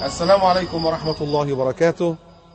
السلام عليكم ورحمة الله وبركاته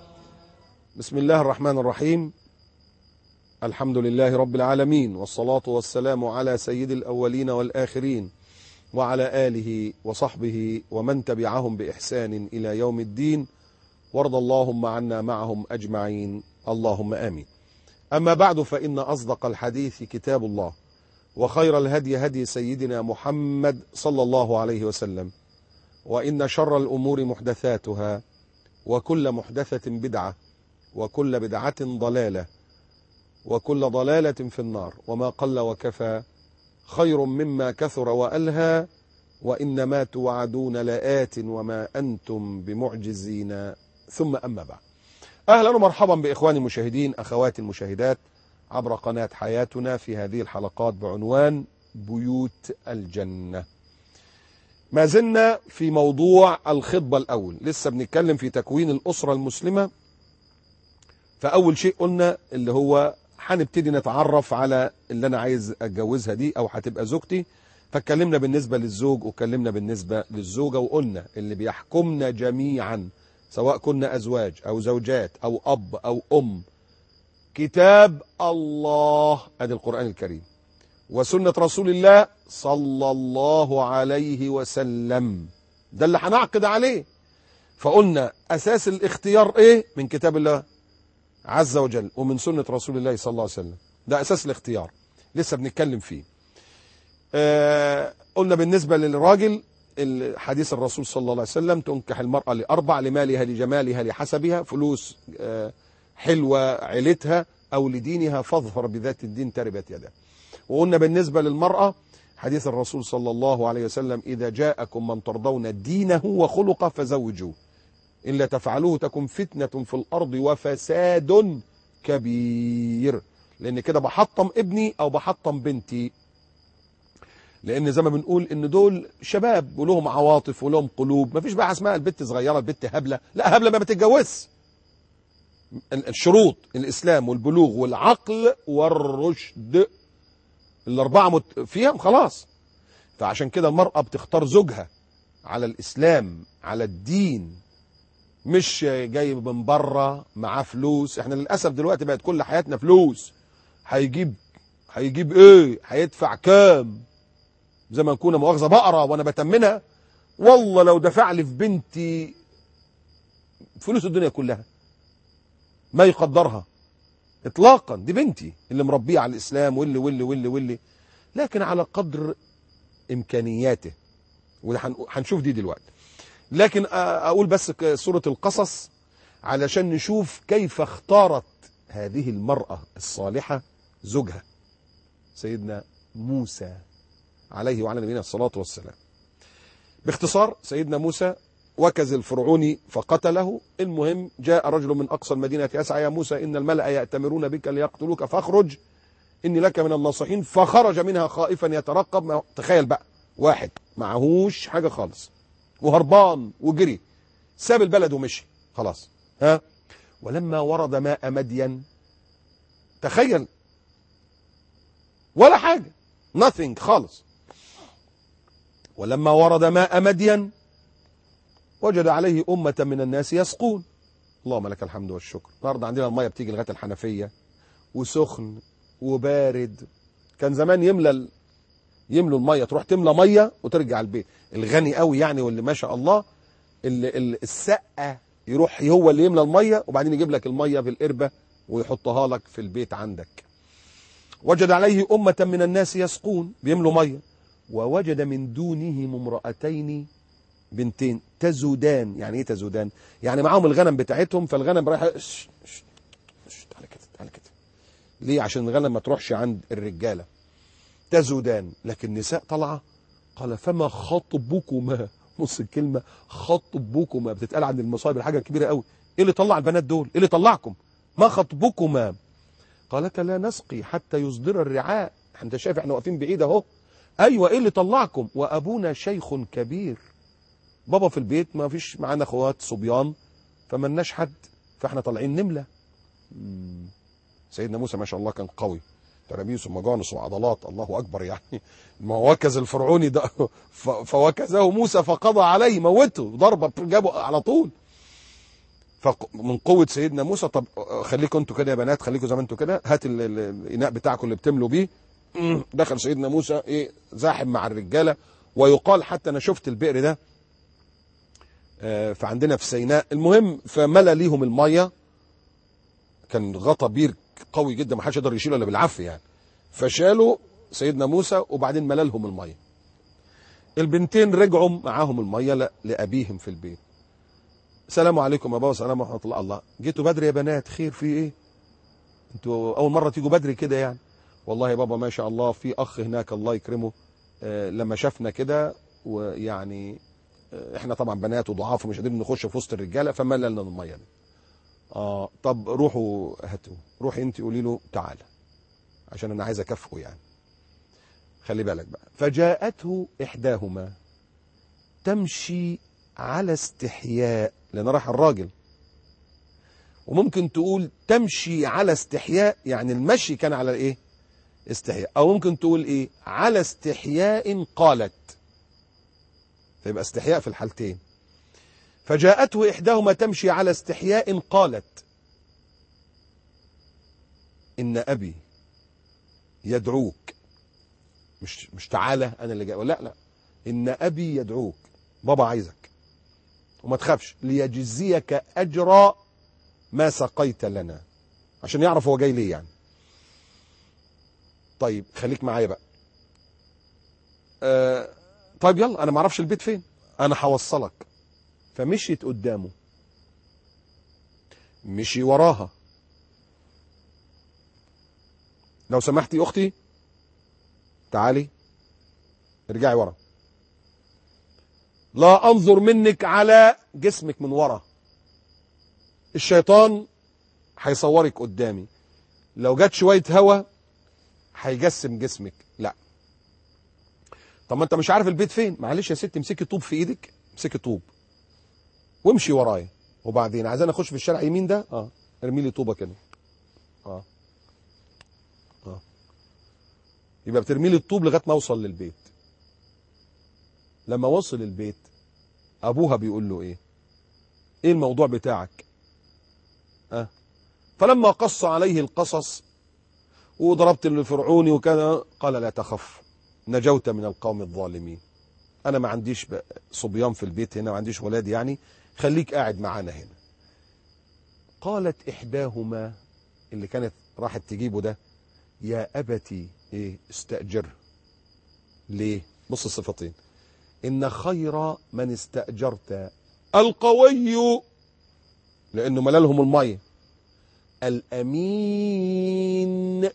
بسم الله الرحمن الرحيم الحمد لله رب العالمين والصلاة والسلام على سيد الأولين والآخرين وعلى آله وصحبه ومن تبعهم بإحسان إلى يوم الدين وارض اللهم عنا معهم أجمعين اللهم آمين أما بعد فإن أصدق الحديث كتاب الله وخير الهدي هدي سيدنا محمد صلى الله عليه وسلم وإن شر الأمور محدثاتها وكل محدثة بدعة وكل بدعة ضلالة وكل ضلالة في النار وما قل وكفى خير مما كثر وألهى وإنما توعدون لآت وما أنتم بمعجزين ثم أما بعد أهلا ومرحبا بإخواني المشاهدين أخواتي المشاهدات عبر قناة حياتنا في هذه الحلقات بعنوان بيوت الجنة ما زلنا في موضوع الخطبة الأول لسه بنتكلم في تكوين الأسرة المسلمة فأول شيء قلنا اللي هو هنبتدي نتعرف على اللي أنا عايز أتجوزها دي أو هتبقى زوجتي فاتكلمنا بالنسبة للزوج واتكلمنا بالنسبة للزوجة وقلنا اللي بيحكمنا جميعا سواء كنا أزواج أو زوجات أو أب أو أم كتاب الله ادي القرآن الكريم وسنة رسول الله صلى الله عليه وسلم ده اللي هنعقد عليه فقلنا أساس الاختيار إيه من كتاب الله عز وجل ومن سنة رسول الله صلى الله عليه وسلم ده أساس الاختيار لسه بنتكلم فيه آه قلنا بالنسبة للراجل حديث الرسول صلى الله عليه وسلم تنكح المرأة لأربع لمالها لجمالها لحسبها فلوس آه حلوة عيلتها أو لدينها فاظفر بذات الدين تربت يده وقلنا بالنسبة للمرأة حديث الرسول صلى الله عليه وسلم إذا جاءكم من ترضون دينه وخلقه فزوجوه إلا تفعلوه تكن فتنة في الأرض وفساد كبير لأن كده بحطم ابني أو بحطم بنتي لأن زي ما بنقول إن دول شباب ولهم عواطف ولهم قلوب مفيش بقى اسمها البت صغيرة البت هبلة لا هبلة ما بتتجوزش الشروط الإسلام والبلوغ والعقل والرشد الأربعة مت... فيها خلاص فعشان كده المرأة بتختار زوجها على الإسلام على الدين مش جاي من بره معاه فلوس احنا للأسف دلوقتي بقت كل حياتنا فلوس هيجيب هيجيب ايه هيدفع كام زي ما نكون مؤاخذة بقرة وانا بتمنها والله لو دفع لي في بنتي فلوس الدنيا كلها ما يقدرها اطلاقا دي بنتي اللي مربيه على الاسلام واللي واللي واللي واللي لكن على قدر امكانياته وهنشوف دي دلوقتي لكن اقول بس سوره القصص علشان نشوف كيف اختارت هذه المراه الصالحه زوجها سيدنا موسى عليه وعلى نبينا الصلاه والسلام باختصار سيدنا موسى وكز الفرعوني فقتله المهم جاء رجل من أقصى المدينة يسعى يا موسى إن الملأ يأتمرون بك ليقتلوك فاخرج إني لك من الناصحين فخرج منها خائفا يترقب تخيل بقى واحد معهوش حاجة خالص وهربان وجري ساب البلد ومشي خلاص ها ولما ورد ماء مدين تخيل ولا حاجة nothing خالص ولما ورد ماء مدين وجد عليه أمة من الناس يسقون اللهم لك الحمد والشكر النهارده عندنا المية بتيجي لغاية الحنفية وسخن وبارد كان زمان يملى يملوا المية تروح تملى مية وترجع البيت الغني قوي يعني واللي ما شاء الله اللي السقة يروح هو اللي يملى المية وبعدين يجيب لك المية في القربة ويحطها لك في البيت عندك وجد عليه أمة من الناس يسقون بيملوا مية ووجد من دونهم امرأتين بنتين تزودان يعني ايه تزودان يعني معاهم الغنم بتاعتهم فالغنم رايح تعالى كده تعالى كده ليه عشان الغنم ما تروحش عند الرجاله تزودان لكن النساء طالعه قال فما خطبكما نص الكلمه خطبكما بتتقال عند المصايب الحاجه كبيره قوي ايه اللي طلع البنات دول ايه اللي طلعكم ما خطبكما قالت لا نسقي حتى يصدر الرعاء انت شايف احنا واقفين بعيد اهو ايوه ايه اللي طلعكم وابونا شيخ كبير بابا في البيت ما فيش معانا اخوات صبيان فملناش حد فاحنا طالعين نملة سيدنا موسى ما شاء الله كان قوي ترابيس ومجانس وعضلات الله اكبر يعني ما وكز الفرعوني ده ف- فوكزه موسى فقضى عليه موته ضربه جابه على طول فمن قوه سيدنا موسى طب خليكم انتوا كده يا بنات خليكم زي ما انتوا كده هات ال- ال- الاناء بتاعكم اللي بتملوا بيه دخل سيدنا موسى ايه زاحم مع الرجاله ويقال حتى انا شفت البئر ده آه، فعندنا في سيناء المهم فملى ليهم الميه كان غطى بير قوي جدا ما حدش يقدر يشيله الا بالعافيه يعني فشالوا سيدنا موسى وبعدين ملى لهم الميه البنتين رجعوا معاهم الميه ل- لابيهم في البيت السلام عليكم يا بابا السلام ورحمه الله الله جيتوا بدري يا بنات خير في ايه انتوا اول مره تيجوا بدري كده يعني والله يا بابا ما شاء الله في اخ هناك الله يكرمه آه، لما شافنا كده ويعني آه، احنا طبعا بنات وضعاف ومش قادرين نخش في وسط الرجاله فملى لنا الميه دي اه طب روحوا هاتوا روحي انت قولي له تعالى عشان انا عايز اكافئه يعني خلي بالك بقى فجاءته احداهما تمشي على استحياء لان راح الراجل وممكن تقول تمشي على استحياء يعني المشي كان على ايه استحياء او ممكن تقول ايه على استحياء قالت فيبقى استحياء في الحالتين فجاءته إحداهما تمشي على استحياء قالت إن أبي يدعوك مش مش تعالى أنا اللي جاي لا لا إن أبي يدعوك بابا عايزك وما تخافش ليجزيك أجر ما سقيت لنا عشان يعرف هو جاي ليه يعني طيب خليك معايا بقى آه طيب يلا انا ما اعرفش البيت فين انا هوصلك فمشيت قدامه مشي وراها لو سمحتي اختي تعالي ارجعي ورا لا انظر منك على جسمك من ورا الشيطان هيصورك قدامي لو جت شويه هوا هيجسم جسمك لا طب ما انت مش عارف البيت فين معلش يا ستي امسكي طوب في ايدك امسكي طوب وامشي ورايا وبعدين عايزين اخش في الشارع يمين ده اه ارمي لي طوبه كده اه اه يبقى بترمي لي الطوب لغايه ما اوصل للبيت لما وصل البيت ابوها بيقول له ايه ايه الموضوع بتاعك اه فلما قص عليه القصص وضربت الفرعوني وكذا قال لا تخف نجوت من القوم الظالمين انا ما عنديش ب- صبيان في البيت هنا ما عنديش ولاد يعني خليك قاعد معانا هنا قالت احداهما اللي كانت راحت تجيبه ده يا ابتي ايه استاجر ليه بص الصفتين ان خير من استاجرت القوي لانه ملالهم الميه الامين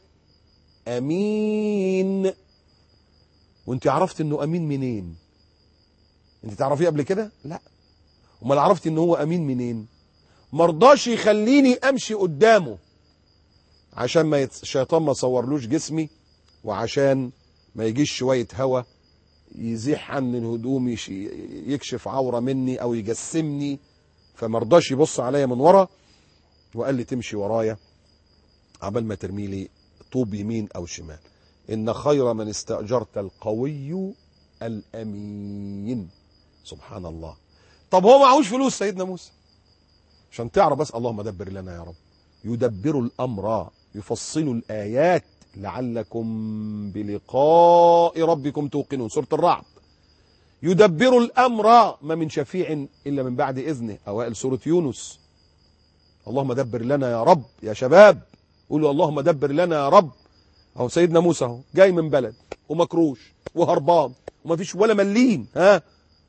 امين وانت عرفت انه امين منين انت تعرفيه قبل كده لا امال عرفت ان هو امين منين مرضاش يخليني امشي قدامه عشان ما يت... الشيطان ما صورلوش جسمي وعشان ما يجيش شويه هوا يزيح عني الهدوم يش... يكشف عوره مني او يجسمني فمرضاش يبص عليا من ورا وقال لي تمشي ورايا عبال ما ترمي لي طوب يمين او شمال ان خير من استاجرت القوي الامين سبحان الله طب هو معهوش فلوس سيدنا موسى عشان تعرف بس اللهم دبر لنا يا رب يدبر الامر يفصل الايات لعلكم بلقاء ربكم توقنون سوره الرعد يدبر الامر ما من شفيع الا من بعد اذنه اوائل سوره يونس اللهم دبر لنا يا رب يا شباب قولوا اللهم دبر لنا يا رب اهو سيدنا موسى اهو جاي من بلد ومكروش وهربان وما فيش ولا ملين ها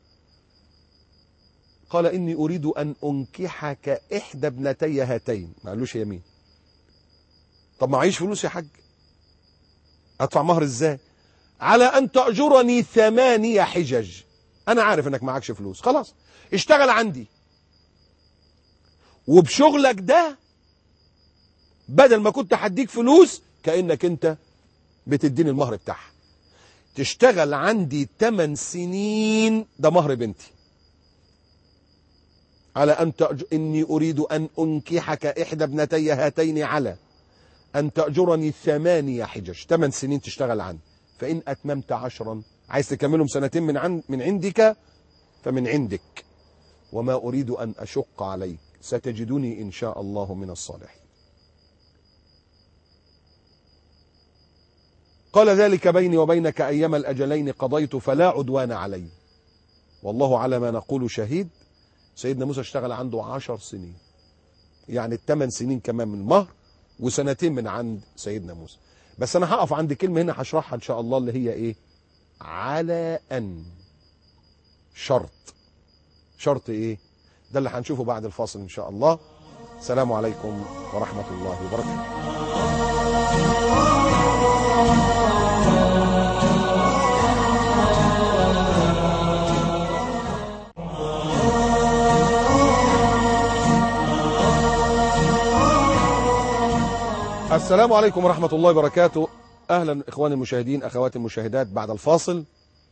قال اني اريد ان انكحك احدى ابنتي هاتين ما قالوش يمين طب معيش فلوس يا حاج ادفع مهر ازاي على ان تاجرني ثمانية حجج انا عارف انك معكش فلوس خلاص اشتغل عندي وبشغلك ده بدل ما كنت هديك فلوس كانك انت بتديني المهر بتاعها تشتغل عندي 8 سنين ده مهر بنتي على أن تأج... إني أريد أن أنكحك إحدى ابنتي هاتين على أن تأجرني ثمانية حجج ثمان سنين تشتغل عندي فإن أتممت عشرا عايز تكملهم سنتين من عند من عندك فمن عندك وما أريد أن أشق عليك ستجدني إن شاء الله من الصالحين قال ذلك بيني وبينك أيما الأجلين قضيت فلا عدوان علي والله على ما نقول شهيد سيدنا موسى اشتغل عنده عشر سنين يعني الثمان سنين كمان من المهر وسنتين من عند سيدنا موسى بس انا هقف عند كلمه هنا هشرحها ان شاء الله اللي هي ايه على ان شرط شرط ايه ده اللي هنشوفه بعد الفاصل ان شاء الله السلام عليكم ورحمه الله وبركاته السلام عليكم ورحمة الله وبركاته أهلا إخواني المشاهدين أخواتي المشاهدات بعد الفاصل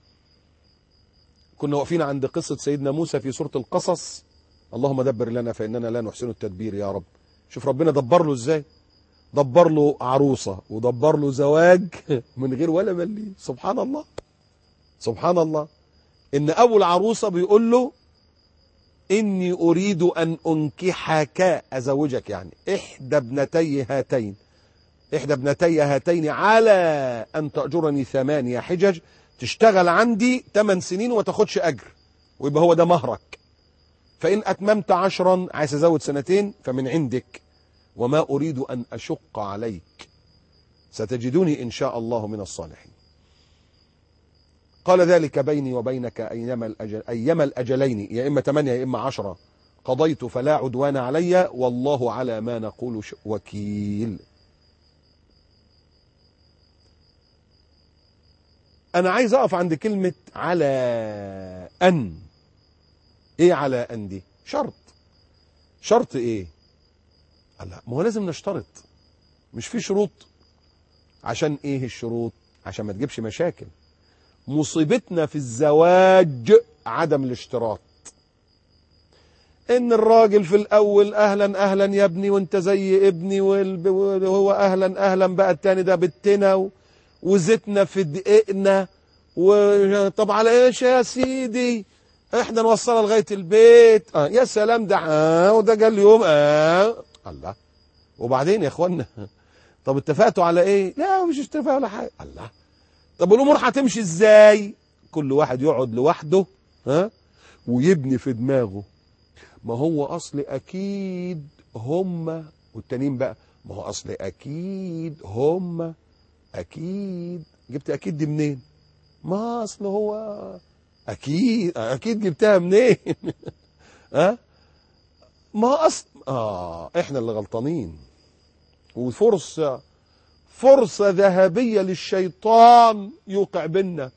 كنا واقفين عند قصة سيدنا موسى في سورة القصص اللهم دبر لنا فإننا لا نحسن التدبير يا رب شوف ربنا دبر له إزاي دبر له عروسة ودبر له زواج من غير ولا ملي سبحان الله سبحان الله إن أول عروسة بيقول له إني أريد أن أنكحك أزوجك يعني إحدى ابنتي هاتين إحدى ابنتي هاتين على أن تأجرني ثمانية حجج تشتغل عندي ثمان سنين وما تاخدش أجر ويبقى هو ده مهرك فإن أتممت عشرا عايز أزود سنتين فمن عندك وما أريد أن أشق عليك ستجدني إن شاء الله من الصالحين قال ذلك بيني وبينك أيما, الأجل أيما الأجلين يا إما ثمانية يا إما عشرة قضيت فلا عدوان علي والله على ما نقول وكيل أنا عايز أقف عند كلمة على أن إيه على أن دي شرط شرط إيه لا ما هو لازم نشترط مش في شروط عشان إيه الشروط عشان ما تجيبش مشاكل مصيبتنا في الزواج عدم الاشتراط ان الراجل في الاول اهلا اهلا يا ابني وانت زي ابني وهو اهلا اهلا بقى التاني ده بتنا وزيتنا في دقيقنا وطب على ايش يا سيدي احنا نوصلها لغايه البيت اه يا سلام ده اه وده جه اليوم اه الله وبعدين يا اخوانا طب اتفقتوا على ايه لا مش اتفاق ولا حاجه الله طب الامور هتمشي ازاي كل واحد يقعد لوحده ها ويبني في دماغه ما هو اصل اكيد هم والتانيين بقى ما هو اصل اكيد هم اكيد جبت اكيد دي منين ما اصل هو اكيد اكيد جبتها منين ها ما اصل اه احنا اللي غلطانين وفرصه فرصة ذهبية للشيطان يوقع بينا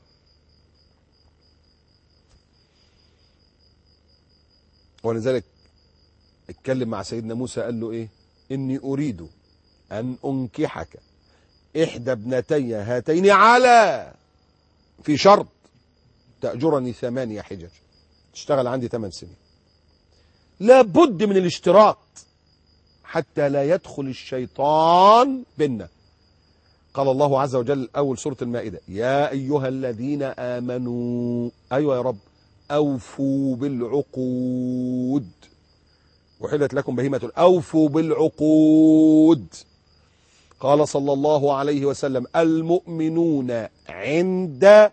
ولذلك اتكلم مع سيدنا موسى قال له ايه اني اريد ان انكحك احدى ابنتي هاتين على في شرط تأجرني ثمانية حجج تشتغل عندي ثمان سنين لابد من الاشتراط حتى لا يدخل الشيطان بينا قال الله عز وجل أول سورة المائدة يا أيها الذين آمنوا أيوة يا رب أوفوا بالعقود وحلت لكم بهيمة أوفوا بالعقود قال صلى الله عليه وسلم المؤمنون عند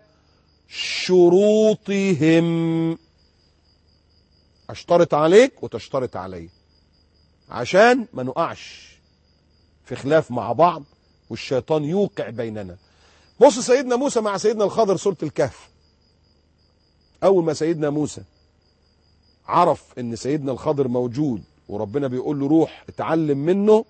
شروطهم اشترط عليك وتشترط علي عشان ما نقعش في خلاف مع بعض والشيطان يوقع بيننا بص سيدنا موسى مع سيدنا الخضر سورة الكهف أول ما سيدنا موسى عرف ان سيدنا الخضر موجود وربنا بيقول له روح اتعلم منه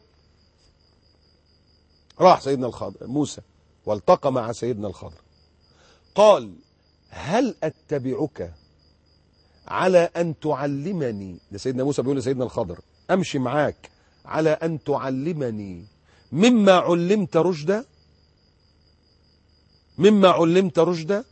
راح سيدنا الخضر موسى والتقى مع سيدنا الخضر قال هل اتبعك على ان تعلمني ده سيدنا موسى بيقول لسيدنا الخضر امشي معاك على ان تعلمني مما علمت رشدا مما علمت رشدا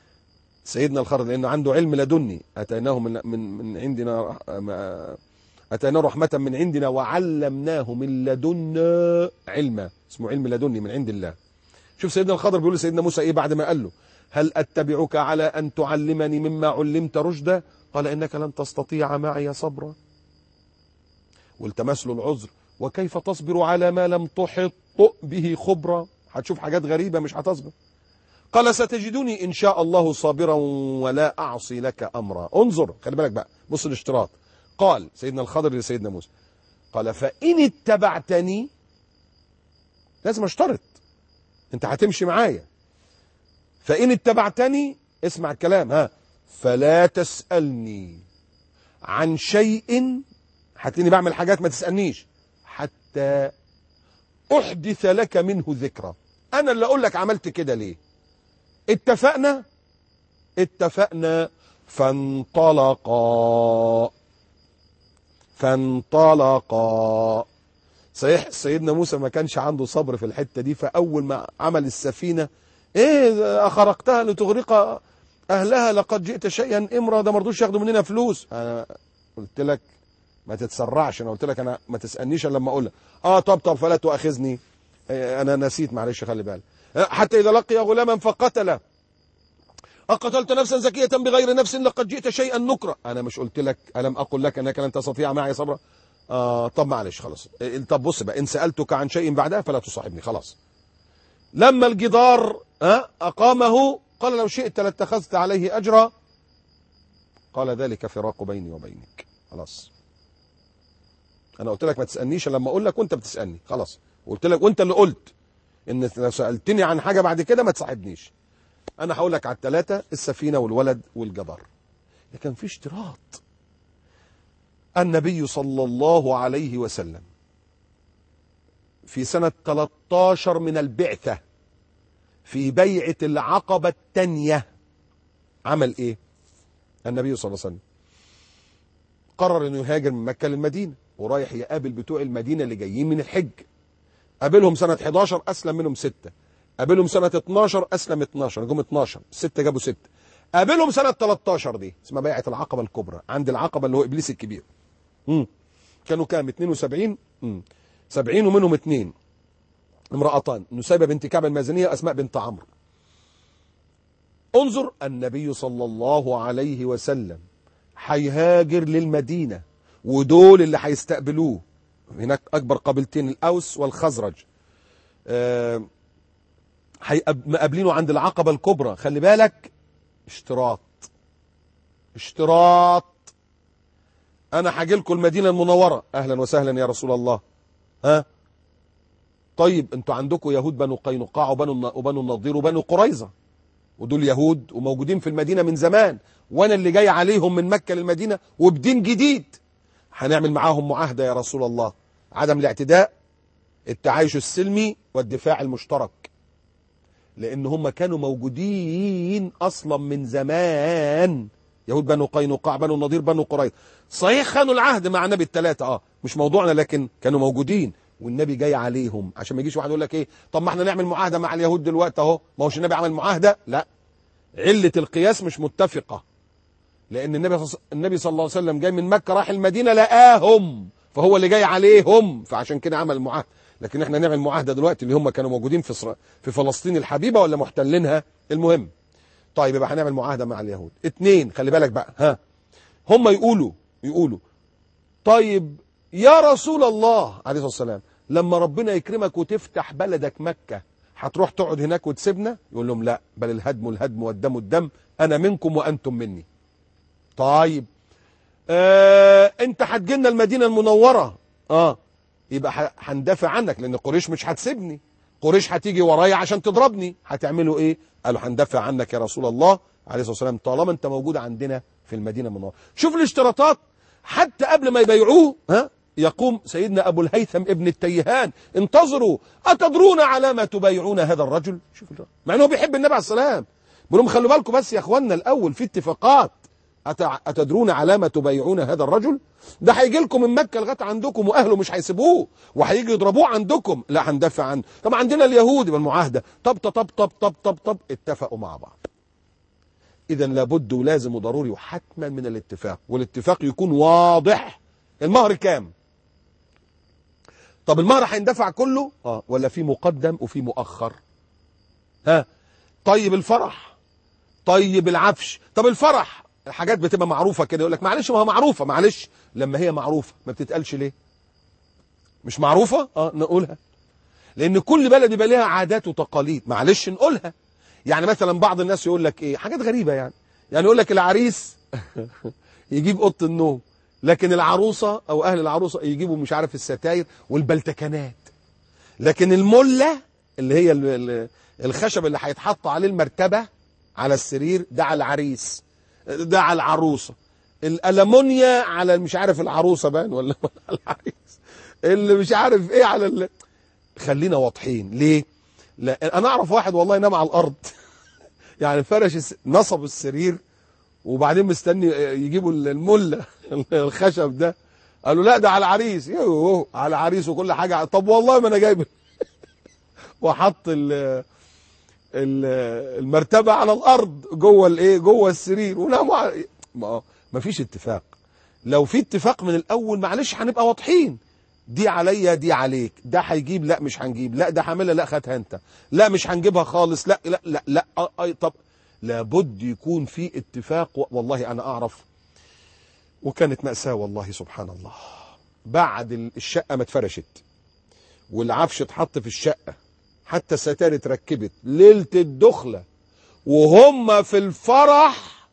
سيدنا الخضر لانه عنده علم لدني اتيناه من من من عندنا اتانا رحمه من عندنا وعلمناه من لدنا علما اسمه علم لدني من عند الله شوف سيدنا الخضر بيقول لسيدنا موسى ايه بعد ما قال له هل اتبعك على ان تعلمني مما علمت رشدا قال انك لن تستطيع معي صبرا والتمس له العذر وكيف تصبر على ما لم تحط به خبرا هتشوف حاجات غريبه مش هتصبر قال ستجدني ان شاء الله صابرا ولا اعصي لك امرا انظر خلي بالك بقى بص الاشتراط قال سيدنا الخضر لسيدنا موسى قال فان اتبعتني لازم اشترط انت هتمشي معايا فان اتبعتني اسمع الكلام ها فلا تسالني عن شيء هتلاقيني بعمل حاجات ما تسالنيش حتى احدث لك منه ذكرى انا اللي اقول لك عملت كده ليه اتفقنا اتفقنا فانطلقا فانطلقا صحيح سيدنا موسى ما كانش عنده صبر في الحتة دي فأول ما عمل السفينة ايه أخرقتها لتغرق أهلها لقد جئت شيئا إمرا ده مرضوش ياخدوا مننا فلوس أنا قلت لك ما تتسرعش أنا قلت لك أنا ما تسألنيش إلا لما أقول لك آه طب طب فلا تؤاخذني إيه أنا نسيت معلش خلي بالك حتى إذا لقي غلاما فقتله أقتلت نفسا زكية بغير نفس لقد جئت شيئا نكرا أنا مش قلت لك ألم أقل لك أنك لن تستطيع معي صبرا آه طب معلش خلاص طب بص بقى إن سألتك عن شيء بعدها فلا تصاحبني خلاص لما الجدار آه أقامه قال لو شئت لاتخذت عليه أجرا قال ذلك فراق بيني وبينك خلاص أنا قلت لك ما تسألنيش لما أقول لك وأنت بتسألني خلاص قلت لك وأنت اللي قلت إن لو سألتني عن حاجة بعد كده ما تصاحبنيش انا هقول لك على الثلاثه السفينه والولد والجدار لكن في اشتراط النبي صلى الله عليه وسلم في سنة 13 من البعثة في بيعة العقبة الثانية عمل ايه النبي صلى الله عليه وسلم قرر انه يهاجر من مكة للمدينة ورايح يقابل بتوع المدينة اللي جايين من الحج قابلهم سنة 11 اسلم منهم ستة قابلهم سنة 12 أسلم 12 جم 12 ستة جابوا ستة قابلهم سنة 13 دي اسمها بيعة العقبة الكبرى عند العقبة اللي هو إبليس الكبير مم. كانوا كام 72 مم. 70 ومنهم اثنين امرأتان نسيبة بنت كعب المازنية أسماء بنت عمرو انظر النبي صلى الله عليه وسلم هيهاجر للمدينة ودول اللي هيستقبلوه هناك أكبر قبيلتين الأوس والخزرج آه مقابلينه عند العقبة الكبرى خلي بالك اشتراط اشتراط انا هاجي لكم المدينة المنورة اهلا وسهلا يا رسول الله ها طيب انتوا عندكم يهود بنو قينقاع وبنو وبنو النضير وبنو قريظة ودول يهود وموجودين في المدينة من زمان وانا اللي جاي عليهم من مكة للمدينة وبدين جديد هنعمل معاهم معاهدة يا رسول الله عدم الاعتداء التعايش السلمي والدفاع المشترك لان هم كانوا موجودين اصلا من زمان يهود بنو قينقاع بنو النضير بنو قريظه صحيح خانوا العهد مع النبي الثلاثه اه مش موضوعنا لكن كانوا موجودين والنبي جاي عليهم عشان ما يجيش واحد يقول لك ايه طب ما احنا نعمل معاهده مع اليهود دلوقتي اهو ما هوش النبي عمل معاهده لا عله القياس مش متفقه لان النبي النبي صلى الله عليه وسلم جاي من مكه راح المدينه لقاهم فهو اللي جاي عليهم فعشان كده عمل معاهده لكن احنا نعمل معاهده دلوقتي اللي هم كانوا موجودين في صر... في فلسطين الحبيبه ولا محتلينها المهم طيب يبقى هنعمل معاهده مع اليهود اتنين خلي بالك بقى ها هم يقولوا يقولوا طيب يا رسول الله عليه الصلاه والسلام لما ربنا يكرمك وتفتح بلدك مكه هتروح تقعد هناك وتسيبنا يقول لهم لا بل الهدم الهدم والدم الدم انا منكم وانتم مني طيب آه انت هتجينا المدينه المنوره اه يبقى هندافع عنك لان قريش مش هتسيبني قريش هتيجي ورايا عشان تضربني هتعملوا ايه قالوا هندافع عنك يا رسول الله عليه الصلاه والسلام طالما انت موجود عندنا في المدينه المنوره شوف الاشتراطات حتى قبل ما يبيعوه ها يقوم سيدنا ابو الهيثم ابن التيهان انتظروا اتدرون على ما تبايعون هذا الرجل شوف مع انه بيحب النبي عليه السلام بيقول لهم خلوا بالكم بس يا اخوانا الاول في اتفاقات أتدرون على ما تبايعون هذا الرجل ده هيجي لكم من مكة لغاية عندكم وأهله مش هيسيبوه وهيجي يضربوه عندكم لا هندافع عنه طب عندنا اليهود بالمعاهدة طب طب طب طب طب طب طب اتفقوا مع بعض إذا لابد ولازم وضروري وحتما من الاتفاق والاتفاق يكون واضح المهر كام طب المهر هيندفع كله اه ولا في مقدم وفي مؤخر ها طيب الفرح طيب العفش طب الفرح الحاجات بتبقى معروفة كده يقول لك معلش ما هي معروفة معلش لما هي معروفة ما بتتقالش ليه مش معروفة اه نقولها لان كل بلد يبقى لها عادات وتقاليد معلش نقولها يعني مثلا بعض الناس يقول لك ايه حاجات غريبة يعني يعني يقول لك العريس يجيب اوضه النوم لكن العروسة او اهل العروسة يجيبوا مش عارف الستاير والبلتكنات لكن الملة اللي هي ال- ال- الخشب اللي هيتحط عليه المرتبة على السرير ده على العريس ده على العروسة الألمونيا على مش عارف العروسة بان ولا ولا على العريس اللي مش عارف ايه على ال... خلينا واضحين ليه لا انا اعرف واحد والله نام على الارض يعني فرش الس... نصب السرير وبعدين مستني يجيبوا المله الخشب ده قالوا لا ده على العريس يوه على العريس وكل حاجه طب والله ما انا جايب وحط ال ال- المرتبه على الارض جوه الايه جوه السرير وناموا على- ما ما فيش اتفاق لو في اتفاق من الاول معلش هنبقى واضحين دي عليا دي عليك ده هيجيب لا مش هنجيب لا ده هعملها لا خدها انت لا مش هنجيبها خالص لا لا لا لا آه، آه، طب لابد يكون في اتفاق و- والله انا اعرف وكانت مأساة والله سبحان الله بعد ال- الشقة ما اتفرشت والعفش اتحط في الشقة حتى الستار اتركبت ليلة الدخلة وهم في الفرح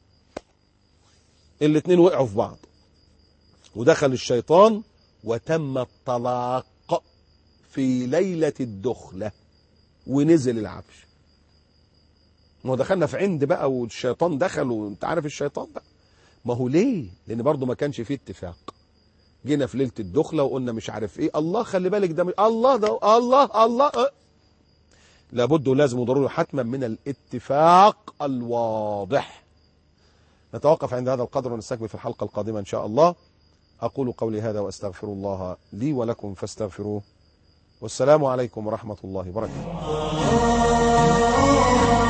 الاتنين وقعوا في بعض ودخل الشيطان وتم الطلاق في ليلة الدخلة ونزل العفش ما هو دخلنا في عند بقى والشيطان دخل وانت عارف الشيطان بقى ما هو ليه لان برضه ما كانش فيه اتفاق جينا في ليله الدخله وقلنا مش عارف ايه الله خلي بالك ده مش الله ده الله الله أه. لابد ولازم وضروري حتما من الاتفاق الواضح نتوقف عند هذا القدر ونستكمل في الحلقه القادمه ان شاء الله اقول قولي هذا واستغفر الله لي ولكم فاستغفروه والسلام عليكم ورحمه الله وبركاته